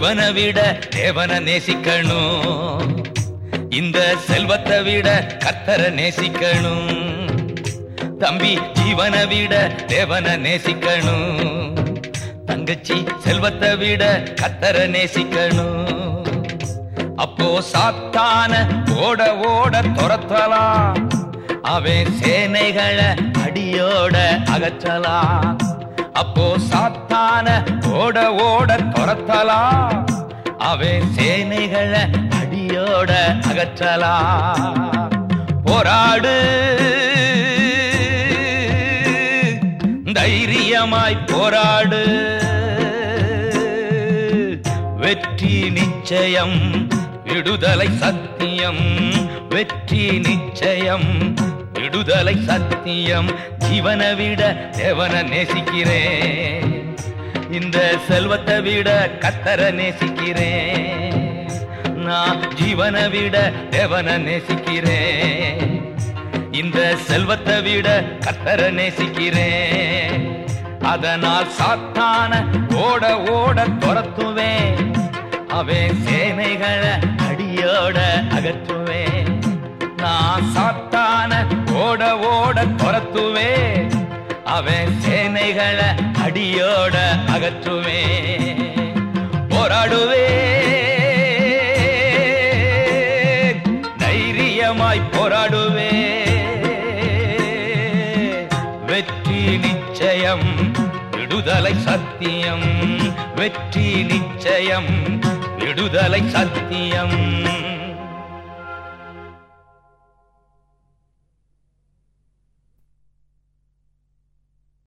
ஜீவனை விட தேவனை நேசிக்கணும் இந்த செல்வத்தை விட கத்தரை நேசிக்கணும் தம்பி ஜீவனை விட தேவனை நேசிக்கணும் தங்கச்சி செல்வத்தை விட கத்தரை நேசிக்கணும் அப்போ சாத்தான ஓட ஓட துரத்தலாம் அவன் சேனைகளை அடியோட அகற்றலாம் அப்போ சாத்தான ஓட ஓட துரத்தலாம் அவன் சேனைகளை அடியோட அகற்றலாம் போராடு தைரியமாய் போராடு வெற்றி நிச்சயம் விடுதலை சத்தியம் வெற்றி நிச்சயம் விடுதலை சத்தியம் ஜீவனை விட தேவனை நேசிக்கிறேன் இந்த செல்வத்தை விட கத்தரை நேசிக்கிறேன் நான் ஜீவனை விட தேவனை நேசிக்கிறேன் இந்த செல்வத்தை விட கத்தரை நேசிக்கிறேன் அதனால் சாத்தான ஓட ஓட துரத்துவேன் அவன் சேனைகளை அடியோட அகற்றுவேன் நான் சாத்தான ஓட ஓட துரத்துவேன் அவன் சேனைகளை அடியோட அகற்றுவேன் போராடுவேன் தைரியமாய் போராடுவேன் வெற்றி நிச்சயம் விடுதலை சத்தியம் வெற்றி நிச்சயம் விடுதலை சத்தியம்